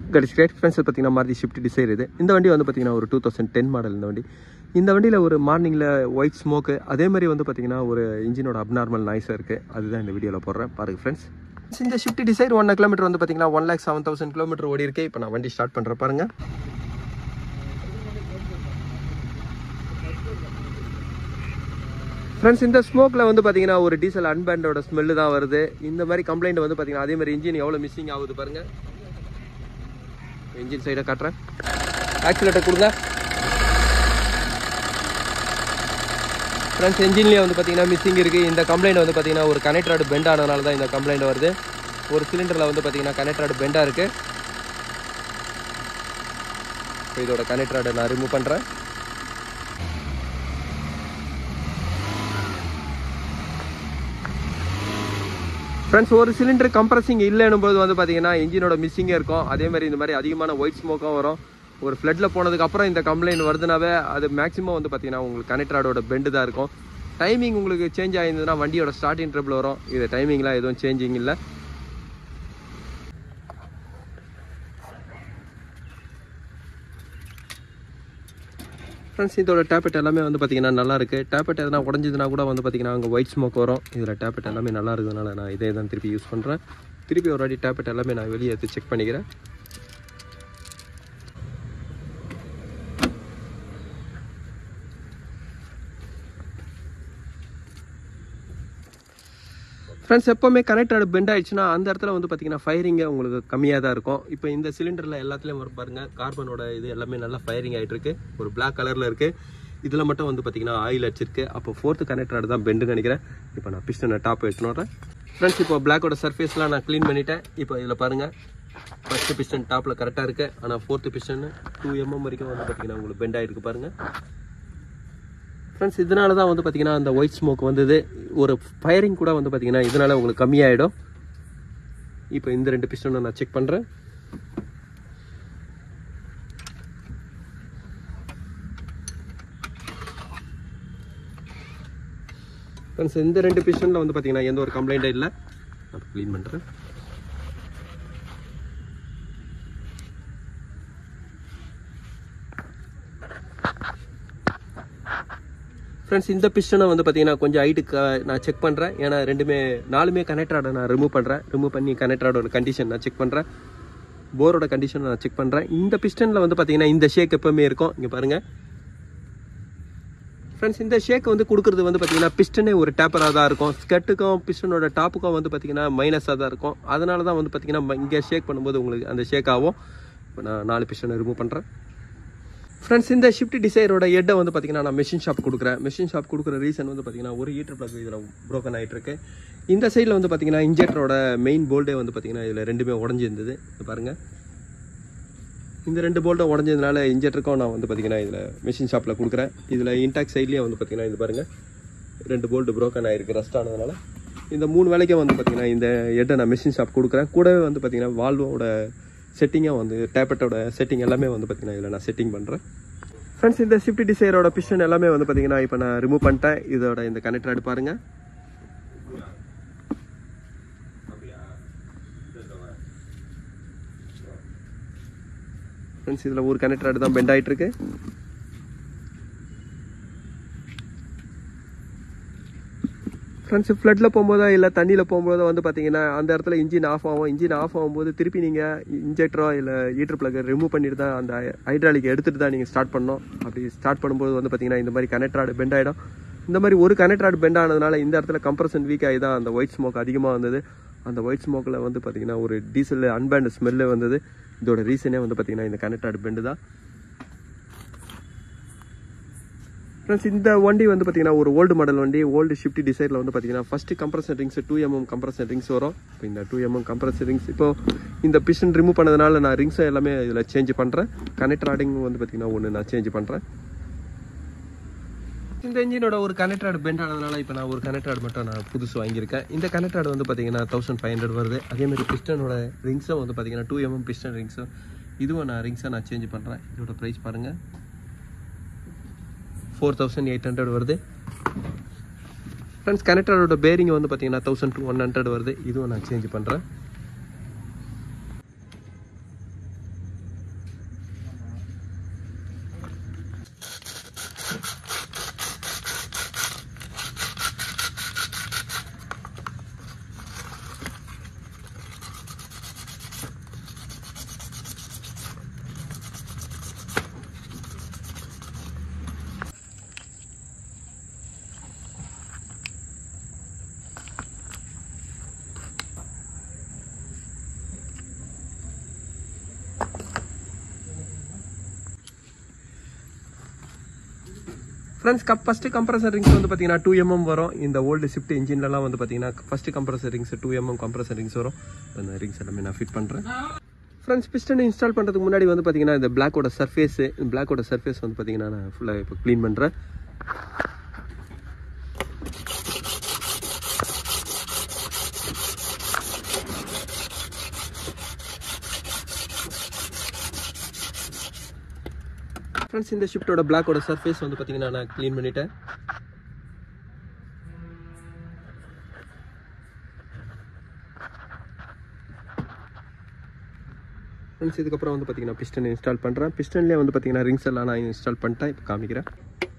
கடிஸ் great friends பார்த்தீங்கன்னா Maruti shift desire இது இந்த வண்டி வந்து பார்த்தீங்கன்னா ஒரு டூ தௌசண்ட் டென் மாடல் இந்த வண்டி இந்த வண்டியில் ஒரு மார்னிங்கில் ஒயிட் ஸ்மோக்கு அதே மாதிரி வந்து பார்த்தீங்கன்னா ஒரு இன்ஜினோட அப்நார்மல் நாய்ஸாக இருக்குது அதுதான் இந்த வீடியோவில் போடுறேன் பாருங்க ஃப்ரெண்ட்ஸ் இந்த ஷிஃப்ட் டிசைர் ஒன் கிலோமீட்டர் வந்து பார்த்தீங்கன்னா one lakh seven thousand kilometre ஓடி இருக்கு இப்போ நான் வண்டி ஸ்டார்ட் பண்ணுறேன் பாருங்க ஃப்ரெண்ட்ஸ் இந்த ஸ்மோக்கில் வந்து பார்த்தீங்கன்னா ஒரு டீசல் அன்பேண்டோட ஸ்மெல்லு தான் வருது இந்த மாதிரி கம்ப்ளைண்ட் வந்து பார்த்தீங்கன்னா அதே மாதிரி இன்ஜின் எவ்வளோ மிஸ்ஸிங் ஆகுது பாருங்க இன்ஜின் சைடை காட்டுறேன் ஆக்சிலேட்டர் கொடுங்க ஃப்ரெண்ட்ஸ் என்ஜின்லேயே வந்து பார்த்தீங்கன்னா மிஸ்ஸிங் இருக்குது இந்த கம்ப்ளைண்ட் வந்து பார்த்தீங்கன்னா ஒரு கனெக்டராடு பெண்ட் ஆனதுனால தான் இந்த கம்ப்ளைண்ட் வருது ஒரு சிலிண்டரில் வந்து பார்த்தீங்கன்னா கனெக்டராடு பெண்டாக இருக்குது இப்போ இதோட கனெக்டராடை நான் ரிமூவ் பண்ணுறேன் ஃப்ரெண்ட்ஸ் ஒரு சிலிண்டர் கம்ப்ரஸிங் இல்லைன்னும் போது வந்து பார்த்தீங்கன்னா இன்ஜினோட மிஸ்ஸிங்கே இருக்கும் அதே மாதிரி இந்த மாதிரி அதிகமான ஒயிட் ஸ்மோக்கும் வரும் ஒரு ஃப்ளட்டில் போனதுக்கு அப்புறம் இந்த கம்ப்ளைண்ட் வருதுனாவே அது மேக்ஸிமம் வந்து பார்த்தீங்கன்னா உங்களுக்கு கனெக்டரோட பெண்டு தான் இருக்கும் டைமிங் உங்களுக்கு சேஞ்ச் ஆயிருந்ததுன்னா வண்டியோட ஸ்டார்டிங் ட்ரபிள் வரும் இது டைமிங்லாம் எதுவும் சேஞ்சிங் இல்லை ஃப்ரெண்ட்ஸ் இதோட டேப்லெட் எல்லாமே வந்து பார்த்தீங்கன்னா நல்லா இருக்கு டேப்லெட் எதனா உடஞ்சதுனா கூட வந்து பார்த்தீங்கன்னா அங்கே ஒயிட் ஸ்மோக் வரும் இதில் டேப்லெட் எல்லாமே நல்லா இருக்கிறதுனால நான் இதே தான் திருப்பி யூஸ் பண்ணுறேன் திருப்பி ஒரு வாட்டி டேப்லெட் எல்லாமே நான் வெளியே எடுத்து செக் பண்ணிக்கிறேன் ஃப்ரெண்ட்ஸ் எப்போவுமே கனெக்டட் பெண்ட் ஆயிடுச்சுன்னா அந்த இடத்துல வந்து பார்த்தீங்கன்னா ஃபயரிங்க உங்களுக்கு கம்மியாக தான் இருக்கும் இப்போ இந்த சிலிண்டரில் எல்லாத்துலேயும் வரும் பாருங்க கார்பனோட இது எல்லாமே நல்லா ஃபயரிங் ஆகிட்டு இருக்கு ஒரு பிளாக் கலரில் இருக்கு இதில் மட்டும் வந்து பார்த்தீங்கன்னா ஆயில் அடிச்சிருக்கு அப்போ ஃபோர்த்து கனெக்டட் தான் பெண்டுன்னு நினைக்கிறேன் இப்போ நான் பிஸ்டனை டாப் எடுத்துன்னு வரேன் ஃப்ரெண்ட்ஸ் இப்போ பிளாக்கோட சர்ஃபேஸ்லாம் நான் க்ளீன் பண்ணிட்டேன் இப்போ இதில் பாருங்கள் ஃபஸ்ட்டு பிஸ்டன் டாப்பில் கரெக்டாக இருக்குது ஆனால் ஃபோர்த்து பிஸ்டன் டூ எம்எம் வரைக்கும் வந்து பார்த்தீங்கன்னா உங்களுக்கு பெண்ட் ஆகிருக்கு பாருங்கள் ஃப்ரெண்ட்ஸ் இதனால தான் வந்து பார்த்தீங்கன்னா அந்த ஒயிட் ஸ்மோக் வந்தது ஒரு ஃபயரிங் கூட வந்து பார்த்தீங்கன்னா இதனால உங்களுக்கு கம்மியாயிடும் இப்போ இந்த ரெண்டு பிஸ்டனை நான் செக் பண்ணுறேன் ஃப்ரெண்ட்ஸ் இந்த ரெண்டு பிஸ்டனில் வந்து பார்த்தீங்கன்னா எந்த ஒரு கம்ப்ளைண்ட்டும் இல்லை நான் க்ளீன் பண்ணுறேன் ஃப்ரெண்ட்ஸ் இந்த பிஸ்டனை வந்து பார்த்தீங்கன்னா கொஞ்சம் ஹைட்டுக்கு நான் செக் பண்ணுறேன் ஏன்னா ரெண்டுமே நாலுமே கனெக்டரோட நான் ரிமூவ் பண்ணுறேன் ரிமூவ் பண்ணி கனெக்டரோட கண்டிஷன் நான் செக் பண்ணுறேன் போரோட கண்டிஷன் நான் செக் பண்ணுறேன் இந்த பிஸ்டனில் வந்து பார்த்தீங்கன்னா இந்த ஷேக் எப்போவுமே இருக்கும் இங்கே பாருங்கள் ஃப்ரெண்ட்ஸ் இந்த ஷேக் வந்து கொடுக்குறது வந்து பார்த்தீங்கன்னா பிஸ்டனே ஒரு டேப்பராக தான் இருக்கும் ஸ்கர்ட்டுக்கும் பிஸ்டனோட டாப்புக்கும் வந்து பார்த்தீங்கன்னா மைனஸாக தான் இருக்கும் அதனால தான் வந்து பார்த்தீங்கன்னா இங்கே ஷேக் பண்ணும்போது உங்களுக்கு அந்த ஷேக் ஆகும் இப்போ நான் நாலு பிஸ்டனை ரிமூவ் பண்ணுறேன் ஃப்ரெண்ட்ஸ் இந்த ஷிஃப்ட் டிசைரோட ஹெட்டை வந்து பார்த்தீங்கன்னா நான் மெஷின் ஷாப் கொடுக்குறேன் மெஷின் ஷாப் கொடுக்குற ரீசன் வந்து பார்த்தீங்கன்னா ஒரு ஹீட்டர் பிளக் இதில் ப்ரோக்கன் ஆகிட்டு இருக்கு இந்த சைடில் வந்து பார்த்தீங்கன்னா இன்ஜெக்டரோட மெயின் போல்டே வந்து பார்த்தீங்கன்னா இதில் ரெண்டுமே உடஞ்சிருந்தது இது பாருங்கள் இந்த ரெண்டு போல்ட்டும் உடஞ்சதுனால இன்ஜெக்டருக்கும் நான் வந்து பார்த்தீங்கன்னா இதில் மெஷின் ஷாப்பில் கொடுக்குறேன் இதில் இன்டாக் சைட்லேயே வந்து பார்த்தீங்கன்னா இது பாருங்கள் ரெண்டு போல்ட்டு ப்ரோக்கன் ஆகிருக்கு ரஸ்ட் ஆனதுனால இந்த மூணு வேலைக்கும் வந்து பார்த்தீங்கன்னா இந்த ஹெட்டை நான் மெஷின் ஷாப் கொடுக்குறேன் கூடவே வந்து பார்த்தீங்கன்னா வால்வோட செட்டிங்காக வந்து டேப்லெட்டோட செட்டிங் எல்லாமே வந்து பார்த்தீங்கன்னா இதில் நான் செட்டிங் பண்ணுறேன் ஃப்ரெண்ட்ஸ் இந்த ஷிஃப்ட் டிசைரோட பிஸ்டன் எல்லாமே வந்து பார்த்தீங்கன்னா இப்போ நான் ரிமூவ் பண்ணிட்டேன் இதோட இந்த கனெக்டர் எடு பாருங்க ஃப்ரெண்ட்ஸ் இதில் ஒரு கனெக்டர் எடு தான் பெண்ட் ஆகிட்டு இருக்கு ஃப்ரெண்ட்ஸ் ஃப்ளட்டில் போகும்போதோ இல்லை தண்ணியில் போகும்போதோ வந்து பார்த்தீங்கன்னா அந்த இடத்துல இன்ஜின் ஆஃப் ஆகும் இன்ஜின் ஆஃப் ஆகும்போது திருப்பி நீங்கள் இன்ஜெக்டரோ இல்லை ஹீட்டர் பிளக் ரிமூவ் பண்ணிட்டு தான் அந்த ஹைட்ராலிக் எடுத்துகிட்டு தான் நீங்கள் ஸ்டார்ட் பண்ணணும் அப்படி ஸ்டார்ட் பண்ணும்போது வந்து பார்த்தீங்கன்னா இந்த மாதிரி கனெக்டராடு பெண்ட் ஆகிடும் இந்த மாதிரி ஒரு கனெக்டராடு பெண்ட் ஆனதுனால இந்த இடத்துல கம்ப்ரஷன் வீக் ஆகி தான் அந்த ஒயிட் ஸ்மோக் அதிகமாக வந்தது அந்த ஒயிட் ஸ்மோக்கில் வந்து பார்த்தீங்கன்னா ஒரு டீசல் அன்பேண்ட் ஸ்மெல்லு வந்தது இதோட ரீசனே வந்து பார்த்தீங்கன்னா இந்த கனெக்டராடு பெண்டு தான் ஃப்ரெண்ட்ஸ் இந்த வண்டி வந்து பார்த்தீங்கன்னா ஒரு ஓல்டு மாடல் வண்டி ஓல்டு ஷிஃப்ட் டிசைரில் வந்து பார்த்தீங்கன்னா first compressor rings two mm compressor rings வரும் இப்போ இந்த டூ எம்எம் கம்ப்ரஸர் ரிங்ஸ் இப்போ இந்த பிஸ்டன் ரிமூவ் பண்ணதுனால நான் ரிங்ஸை எல்லாமே இதில் சேஞ்ச் பண்ணுறேன் கனெக்டர் ஆடிங் வந்து பார்த்தீங்கன்னா ஒன்று நான் சேஞ்ச் பண்ணுறேன் இந்த இன்ஜினோட ஒரு கனெக்டர் பெண்ட் ஆனதுனால இப்போ நான் ஒரு கனெக்டர் மட்டும் நான் புதுசு வாங்கியிருக்கேன் இந்த கனெக்டர் வந்து பார்த்தீங்கன்னா தௌசண்ட் ஃபைவ் ஹண்ட்ரட் வருது அதேமாதிரி பிஸ்டனோட ரிங்ஸும் வந்து பார்த்தீங்கன்னா டூ எம்எம் பிஸ்டன் ரிங்ஸும் இதுவும் நான் ரிங்ஸை நான் சேஞ்ச் பண்ணுறேன் இதோட ப்ரைஸ் பாருங்கள் ஃபோர் தௌசண்ட் எயிட் ஹண்ட்ரட் வருது ஃப்ரெண்ட்ஸ் கனெக்டரோட பேரிங் வந்து பார்த்தீங்கன்னா தௌசண்ட் டூ ஒன் ஹண்ட்ரட் வருது இதுவும் நான் சேஞ்ச் பண்ணுறேன் friends cup first compressor rings வந்து பார்த்தீங்கன்னா டூ எம்எம் வரும் இந்த ஓல்டு ஷிஃப்ட் இன்ஜின்லலாம் வந்து பார்த்தீங்கன்னா first compressor rings two mm compressor rings வரும் அந்த ரிங்ஸ் எல்லாமே நான் ஃபிட் பண்ணுறேன் ஃப்ரெண்ட்ஸ் பிஸ்டன் இன்ஸ்டால் பண்ணுறதுக்கு முன்னாடி வந்து பார்த்தீங்கன்னா இந்த பிளாக்கோட சர்ஃபேஸு இந்த பிளாக்கோட சர்ஃபேஸ் வந்து பார்த்தீங்கன்னா நான் ஃபுல்லாக இப்போ க்ளீன் பண்ணுறேன் ஃப்ரெண்ட்ஸ் இந்த ஷிஃப்ட்டோட பிளாக்கோட சர்ஃபேஸ் வந்து பார்த்தீங்கன்னா நான் க்ளீன் பண்ணிட்டேன் ஃப்ரெண்ட்ஸ் இதுக்கப்புறம் வந்து பார்த்தீங்கன்னா பிஸ்டன் இன்ஸ்டால் பண்ணுறேன் பிஸ்டன்லேயே வந்து பார்த்தீங்கன்னா ரிங்ஸ் எல்லாம் நான் இன்ஸ்டால் பண்ணிட்டேன் இப்போ காமிக்கிறேன்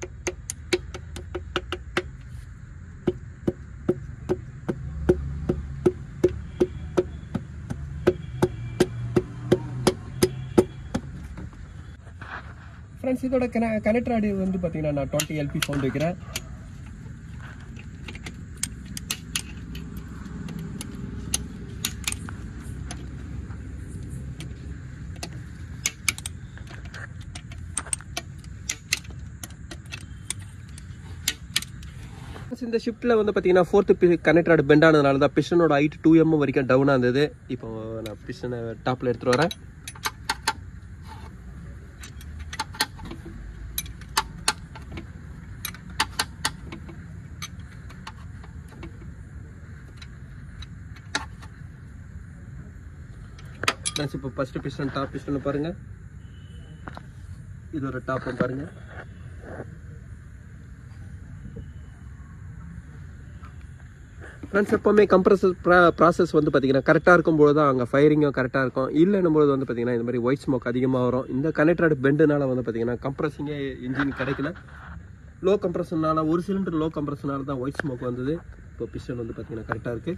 ஃப்ரெண்ட்ஸ் இதோட கன கனெக்டர் ஆடி வந்து பார்த்தீங்கன்னா நான் டுவெண்ட்டி எல்பி ஃபோன் வைக்கிறேன் Friends, இந்த ஷிஃப்ட்டில் வந்து பார்த்தீங்கன்னா ஃபோர்த்து கனெக்டட் பெண்ட் ஆனதுனால தான் பிஸ்டனோட ஹைட் டூ எம் வரைக்கும் டவுனாக இருந்தது இப்போ நான் பிஸ்டனை டாப்பில் எடுத்துகிட்டு வரேன் ஃப்ரெண்ட்ஸ் இப்போ ஃபஸ்ட்டு பிஸ்டன் டாப் பிஸ்டன் பாருங்கள் இதோட டாப்பும் பாருங்கள் ஃப்ரெண்ட்ஸ் எப்போவுமே கம்ப்ரஸர் ப்ராசஸ் வந்து பார்த்தீங்கன்னா கரெக்டாக இருக்கும்போது தான் அங்கே ஃபயரிங்கும் கரெக்டாக இருக்கும் இல்லைன்னும் போது வந்து பார்த்தீங்கன்னா இந்த மாதிரி ஒயிட் ஸ்மோக் அதிகமாக வரும் இந்த கனெக்டட் பெண்டுனால வந்து பார்த்தீங்கன்னா கம்ப்ரஸிங்கே இன்ஜின் கிடைக்கல லோ கம்ப்ரஷனால ஒரு சிலிண்டர் லோ கம்ப்ரஷனால தான் ஒயிட் ஸ்மோக் வந்தது இப்போ பிஸ்டன் வந்து பார்த்தீங்கன்னா கரெக்டாக இருக்குது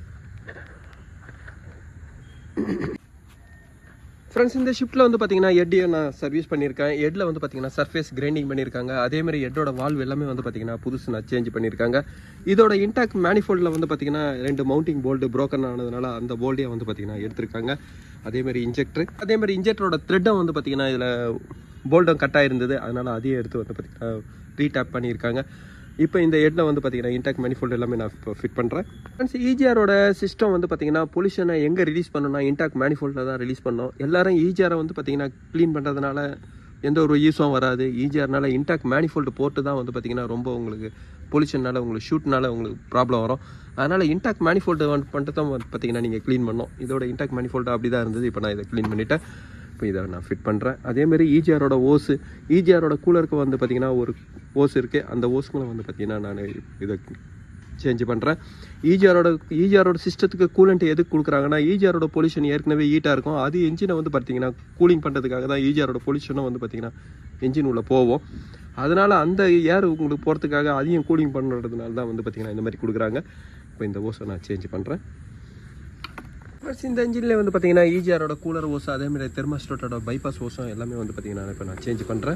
ஃப்ரெண்ட்ஸ் இந்த ஷிஃப்ட்டில் வந்து பார்த்தீங்கன்னா ஹெட்டையை நான் சர்வீஸ் பண்ணியிருக்கேன் ஹெட்டில் வந்து பார்த்தீங்கன்னா சர்ஃபேஸ் கிரைண்டிங் பண்ணியிருக்காங்க அதே மாதிரி ஹெட்டோட வால்வ் எல்லாமே வந்து பார்த்தீங்கன்னா புதுசு நான் சேஞ்ச் பண்ணியிருக்காங்க இதோட இன்டாக் மேனிஃபோல்டில் வந்து பார்த்தீங்கன்னா ரெண்டு மவுண்டிங் போல்டு broken ஆனதுனால அந்த போல்டே வந்து பார்த்தீங்கன்னா எடுத்திருக்காங்க அதே மாதிரி இன்ஜெக்டர் அதே மாதிரி இன்ஜெக்டரோட த்ரெட்டும் வந்து பார்த்தீங்கன்னா இதில் போல்டும் கட் ஆயிருந்தது அதனால அதையும் எடுத்து வந்து பார்த்தீங்கன்னா ரீடாப் பண்ணியிருக்காங்க இப்போ இந்த ஹெட்டில் வந்து பார்த்தீங்கன்னா இன்டாக் மேனிஃபோல்டு எல்லாமே நான் இப்போ ஃபிட் பண்ணுறேன் ஃப்ரெண்ட்ஸ் ஈஜிஆரோட சிஸ்டம் வந்து பார்த்தீங்கன்னா பொல்யூஷனை எங்கே ரிலீஸ் பண்ணணும்னா இன்டாக் மேனிஃபோல்டில் தான் ரிலீஸ் பண்ணோம் எல்லாரும் ஈஜிஆரை வந்து பார்த்தீங்கன்னா க்ளீன் பண்ணுறதுனால எந்த ஒரு யூஸும் வராது ஈஜிஆர்னால இன்டாக் மேனிஃபோல்டு போட்டு தான் வந்து பார்த்தீங்கன்னா ரொம்ப உங்களுக்கு பொல்யூஷனால உங்களுக்கு ஷூட்னால உங்களுக்கு ப்ராப்ளம் வரும் அதனால் இன்டாக் மேனிஃபோல்டு வந்து பண்ணிட்டு தான் வந்து பார்த்தீங்கன்னா நீங்கள் க்ளீன் பண்ணோம் இதோட இன்டாக் மேனிஃபோல்டு அப்படி தான் இருந்தது இப்போ நான் இதை க்ளீன் பண்ணிட்டேன் இப்போ இதை நான் ஃபிட் பண்ணுறேன் அதேமாரி ஈஜிஆரோட ஓஸு ஈஜிஆரோட கூலருக்கு வந்து பார்த்தீங்கன்னா ஒரு ஓஸ் இருக்குது அந்த ஓஸுங்களை வந்து பார்த்தீங்கன்னா நான் இதை சேஞ்ச் பண்ணுறேன் ஈஜிஆரோட ஈஜிஆரோட சிஸ்டத்துக்கு கூலண்ட் எதுக்கு கொடுக்குறாங்கன்னா ஈஜிஆரோட பொல்யூஷன் ஏற்கனவே ஹீட்டாக இருக்கும் அது என்ஜினை வந்து பார்த்தீங்கன்னா கூலிங் பண்ணுறதுக்காக தான் ஈஜிஆரோட பொல்யூஷனும் வந்து பார்த்தீங்கன்னா என்ஜின் உள்ள போவோம் அதனால் அந்த ஏர் உங்களுக்கு போகிறதுக்காக அதையும் கூலிங் பண்ணுறதுனால தான் வந்து பார்த்தீங்கன்னா இந்த மாதிரி கொடுக்குறாங்க இப்போ இந்த ஓஸை நான் சேஞ்ச் பண்ணுறேன் ப்ளஸ் இந்த இன்ஜினில் வந்து பார்த்தீங்கன்னா ஈஜிஆரோட கூலர் ஓஸ் அதே மாதிரி தெர்மாஸ்டோட்டோட பைபாஸ் ஓஸும் எல்லாமே வந்து பார்த்தீங்கன்னா இப்போ நான் சேஞ்ச் பண்ணுறேன்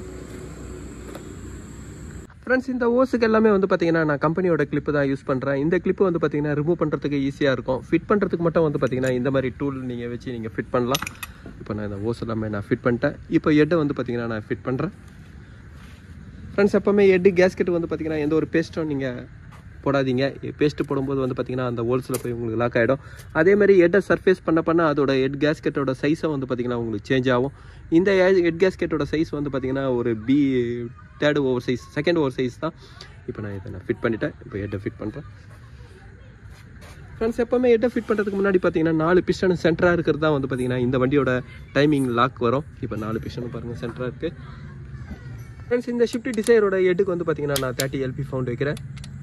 ஃப்ரெண்ட்ஸ் இந்த ஓஸுக்கு எல்லாமே வந்து பார்த்தீங்கன்னா நான் கம்பெனியோட கிளிப்பு தான் யூஸ் பண்ணுறேன் இந்த கிளிப்பு வந்து பார்த்தீங்கன்னா ரிமூவ் பண்ணுறதுக்கு ஈஸியாக இருக்கும் ஃபிட் பண்ணுறதுக்கு மட்டும் வந்து பார்த்தீங்கன்னா இந்த மாதிரி டூல் நீங்கள் வச்சு நீங்கள் ஃபிட் பண்ணலாம் இப்போ நான் இந்த ஓஸ் எல்லாமே நான் ஃபிட் பண்ணிட்டேன் இப்போ ஹெட்டை வந்து பார்த்தீங்கன்னா நான் ஃபிட் பண்ணுறேன் ஃப்ரெண்ட்ஸ் எப்போவுமே ஹெட்டு கேஸ்கெட் வந்து பார்த்தீங்கன்னா எந்த ஒரு பேஸ்ட்டும் நீங்கள் போடாதீங்க பேஸ்ட்டு போடும்போது வந்து பார்த்தீங்கன்னா அந்த ஹோல்ஸில் போய் உங்களுக்கு லாக் ஆகிடும் அதே மாதிரி ஹெட்டை சர்ஃபேஸ் பண்ண பண்ண அதோட ஹெட் கேஸ்கெட்டோட சைஸை வந்து பார்த்தீங்கன்னா உங்களுக்கு சேஞ்ச் ஆகும் இந்த ஹெட் கேஸ்கெட்டோட சைஸ் வந்து பார்த்தீங்கன்னா ஒரு பி third over size second over size தான் இப்போ நான் இதை நான் ஃபிட் பண்ணிட்டேன் இப்போ ஹெட்டை ஃபிட் பண்ணுறேன் ஃப்ரெண்ட்ஸ் எப்போவுமே ஹெட்டை ஃபிட் பண்ணுறதுக்கு முன்னாடி பார்த்தீங்கன்னா நாலு பிஸ்டன் சென்டராக இருக்கிறது தான் வந்து பார்த்தீங்கன்னா இந்த வண்டியோட டைமிங் லாக் வரும் இப்போ நாலு பிஸ்டன் பாருங்கள் சென்டராக இருக்குது ஃப்ரெண்ட்ஸ் இந்த ஷிஃப்ட் டிசைரோட ஹெட்டுக்கு வந்து பார்த்தீங்கன்னா நான் தேர்ட்டி எல்பி ஃபவுண்ட் வைக்கிறேன்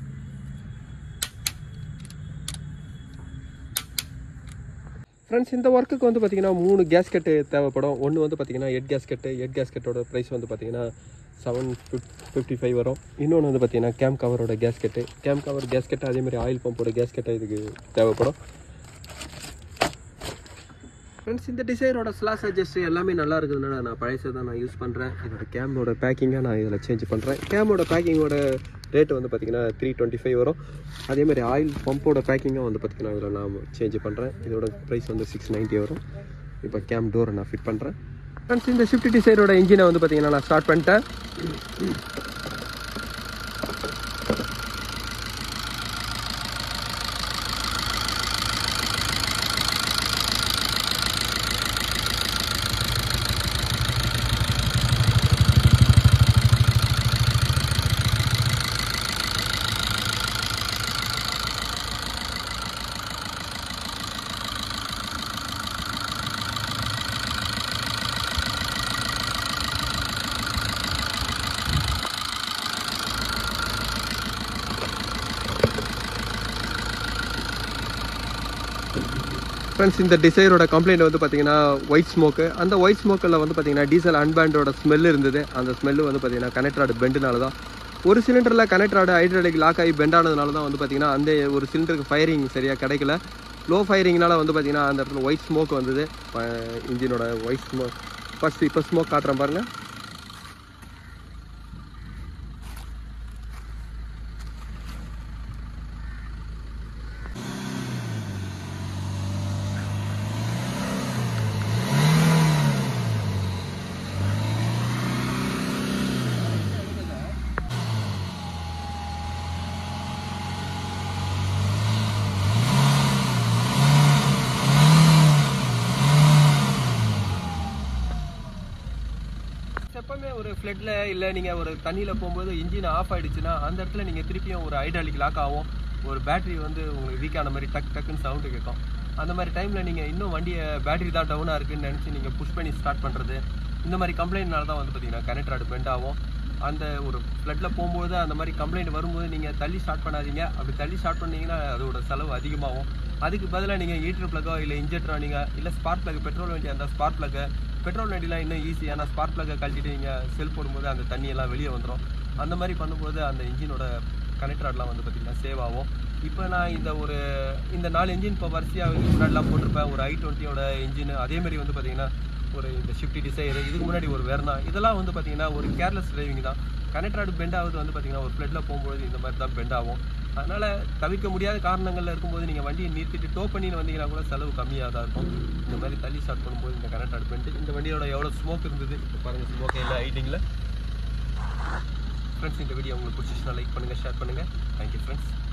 ஃப்ரெண்ட்ஸ் இந்த ஒர்க்குக்கு வந்து பார்த்தீங்கன்னா மூணு கேஸ்கெட்டு தேவைப்படும் ஒன்று வந்து பார்த்தீங்கன்னா எட் கேஸ்கெட்டு எட் கேஸ்கெட்டோட ப்ரைஸ் வந்து பார்த்தீங்கன்னா செவன் ஃபிஃப்டி ஃபைவ் வரும் இன்னொன்று வந்து பார்த்தீங்கன்னா கேம் கவரோட கேஸ்கெட்டு கேம் கவர் கேஸ்கெட்டு அதே மாதிரி ஆயில் பம்போட கேஸ்கெட்டு இதுக்கு தேவைப்படும் ஃப்ரெண்ட்ஸ் இந்த டிசைனோட ஸ்லாஸ் அட்ஜஸ்ட் எல்லாமே நல்லா இருக்குதுனால நான் பழைசை தான் நான் யூஸ் பண்ணுறேன் இதோட கேமோட பேக்கிங்காக நான் இதில் சேஞ்ச் பண்ணுறேன் கேமோட பேக்கிங்கோட ரேட்டு வந்து பார்த்தீங்கன்னா த்ரீ டுவெண்ட்டி ஃபைவ் வரும் அதே மாதிரி ஆயில் பம்போட பேக்கிங்காக வந்து பார்த்தீங்கன்னா இதில் நான் சேஞ்ச் பண்ணுறேன் இதோட ப்ரைஸ் வந்து சிக்ஸ் நைன்ட்டி வரும் இப்போ கேம் டோரை நான் ஃபிட் பண்ணுறேன் ஃப்ரெண்ட்ஸ் இந்த ஷிஃப்ட் டிசைரோட இன்ஜினை வந்து பார்த்தீங்கன்னா நான் ஸ்டார்ட் பண்ணிட்டேன் ஃப்ரெண்ட்ஸ் இந்த டிசைரோட கம்ப்ளைண்ட் வந்து பார்த்தீங்கன்னா ஒயிட் ஸ்மோக்கு அந்த ஒயிட் ஸ்மோக்கில் வந்து பார்த்தீங்கன்னா டீசல் அன்பேண்டோட ஸ்மெல் இருந்தது அந்த ஸ்மெல்லு வந்து பார்த்தீங்கன்னா கனெக்ட் ராடு பெண்டுனால தான் ஒரு சிலிண்டரில் கனெக்ட் ராடு ஹைட்ராலிக் லாக் ஆகி பெண்ட் ஆனதுனால தான் வந்து பார்த்தீங்கன்னா அந்த ஒரு சிலிண்டருக்கு ஃபயரிங் சரியாக கிடைக்கல லோ ஃபயரிங்னால வந்து பார்த்தீங்கன்னா அந்த இடத்துல ஒயிட் ஸ்மோக் வந்தது இன்ஜினோட ஒயிட் ஸ்மோக் ஃபர்ஸ்ட் இப்போ ஸ்மோக் காட்டுறேன் பாருங்கள் எப்பவுமே ஒரு ஃப்ளட்டில் இல்லை நீங்கள் ஒரு தண்ணியில் போகும்போது இன்ஜின் ஆஃப் ஆயிடுச்சுன்னா அந்த இடத்துல நீங்கள் திருப்பியும் ஒரு ஹைட்ராலிக் லாக் ஆகும் ஒரு பேட்டரி வந்து உங்களுக்கு வீக் ஆன மாதிரி டக் டக்குன்னு சவுண்டு கேட்கும் அந்த மாதிரி டைமில் நீங்கள் இன்னும் வண்டியை பேட்டரி தான் டவுனாக இருக்குன்னு நினச்சி நீங்கள் புஷ் பண்ணி ஸ்டார்ட் பண்ணுறது இந்த மாதிரி கம்ப்ளைண்ட்னால தான் வந்து பார்த்தீங்கன்னா கனெக்ட் ராடு பெண்ட் ஆகும் அந்த ஒரு ஃப்ளட்டில் போகும்போது அந்த மாதிரி கம்ப்ளைண்ட் வரும்போது நீங்கள் தள்ளி ஸ்டார்ட் பண்ணாதீங்க அப்படி தள்ளி ஸ்டார்ட் பண்ணீங்கன்னா அதோட செலவு அதிகமாகும் அதுக்கு பதிலாக நீங்கள் ஹீட்டர் ப்ளக்கோ இல்லை இன்ஜெக்டரோ நீங்கள் இல்லை ஸ்பார்க் ப்ளக் பெட்ரோல் வண்டி அந்த ஸ்பார்க் ப்ளக்கு பெட்ரோல் வண்டிலாம் இன்னும் ஈஸி ஏன்னா ஸ்பார்க் ப்ளக்கை கழட்டிட்டு நீங்கள் செல் போடும்போது அந்த தண்ணியெல்லாம் வெளியே வந்துடும் அந்த மாதிரி பண்ணும்போது அந்த இன்ஜினோட கனெக்ட் ராட்லாம் வந்து பார்த்திங்கன்னா சேவ் ஆகும் இப்போ நான் இந்த ஒரு இந்த நாலு இன்ஜின் இப்போ வரிசையாக முன்னாடிலாம் போட்டிருப்பேன் ஒரு ஐ டுவெண்ட்டியோட இன்ஜின் அதேமாதிரி வந்து பார்த்திங்கன்னா ஒரு இந்த ஷிஃப்டி டிசைர் இதுக்கு முன்னாடி ஒரு வேர்னா இதெல்லாம் வந்து பார்த்திங்கன்னா ஒரு கேர்லெஸ் டிரைவிங் தான் கனெக்ட் ராடு பெண்ட் ஆகுது வந்து பார்த்திங்கன்னா ஒரு ஃப்ளட்டில் போகும்போது இந்த மாதிரி தான் பெண்ட் ஆகும் அதனால் தவிர்க்க முடியாத காரணங்கள்ல இருக்கும்போது நீங்கள் வண்டியை நிறுத்திட்டு டோ பண்ணின்னு வந்தீங்கன்னா கூட செலவு கம்மியாக தான் இருக்கும் இந்த மாதிரி தள்ளி ஸ்டார்ட் பண்ணும்போது இந்த கனெக்ட் ராடு பெண்ட் இந்த வண்டியோட எவ்வளோ ஸ்மோக் இருந்தது இப்போ பாருங்கள் ஸ்மோக் இல்லை ஐட்டிங்கில் ஃப்ரெண்ட்ஸ் இந்த வீடியோ உங்களுக்கு பிடிச்சிச்சுன்னா லைக் பண்ணுங்கள் ஷேர் பண்ணுங்கள் தேங்க்யூ ஃப்ரெண்ட்ஸ்